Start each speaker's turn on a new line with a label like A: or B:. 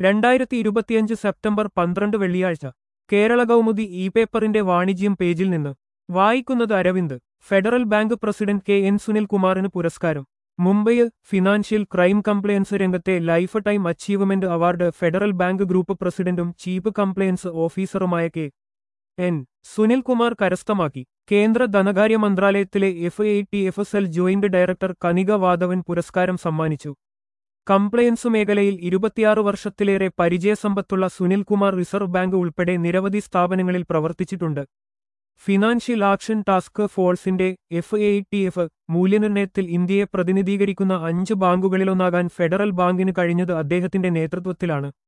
A: രണ്ടായിരത്തി ഇരുപത്തിയഞ്ച് സെപ്റ്റംബർ പന്ത്രണ്ട് വെള്ളിയാഴ്ച കേരള കൗമുദി ഇ പേപ്പറിന്റെ വാണിജ്യം പേജിൽ നിന്ന് വായിക്കുന്നത് Aravind federal bank president K N സുനിൽകുമാറിന് പുരസ്കാരം മുംബൈ ഫിനാൻഷ്യൽ ക്രൈം കംപ്ലയൻസ് രംഗത്തെ lifetime achievement award federal bank group പ്രസിഡന്റും ചീഫ് കംപ്ലയൻസ് ഓഫീസറുമായ കെ എൻ സുനിൽകുമാർ കരസ്ഥമാക്കി കേന്ദ്ര ധനകാര്യ മന്ത്രാലയത്തിലെ F A T F S L joint director Kanika Wadhwan പുരസ്കാരം സമ്മാനിച്ചു കംപ്ലയൻസ് മേഖലയിൽ ഇരുപത്തിയാറ് വർഷത്തിലേറെ പരിചയസമ്പത്തുള്ള സുനിൽകുമാർ റിസർവ് ബാങ്ക് ഉൾപ്പെടെ നിരവധി സ്ഥാപനങ്ങളിൽ പ്രവർത്തിച്ചിട്ടുണ്ട് ഫിനാൻഷ്യൽ ആക്ഷൻ ടാസ്ക് ഫോഴ്സിന്റെ എഫ് എ ടി എഫ് മൂല്യനിർണ്ണയത്തിൽ ഇന്ത്യയെ പ്രതിനിധീകരിക്കുന്ന അഞ്ച് ബാങ്കുകളിലൊന്നാകാൻ ഫെഡറൽ ബാങ്കിന് കഴിഞ്ഞത് അദ്ദേഹത്തിന്റെ നേതൃത്വത്തിലാണ്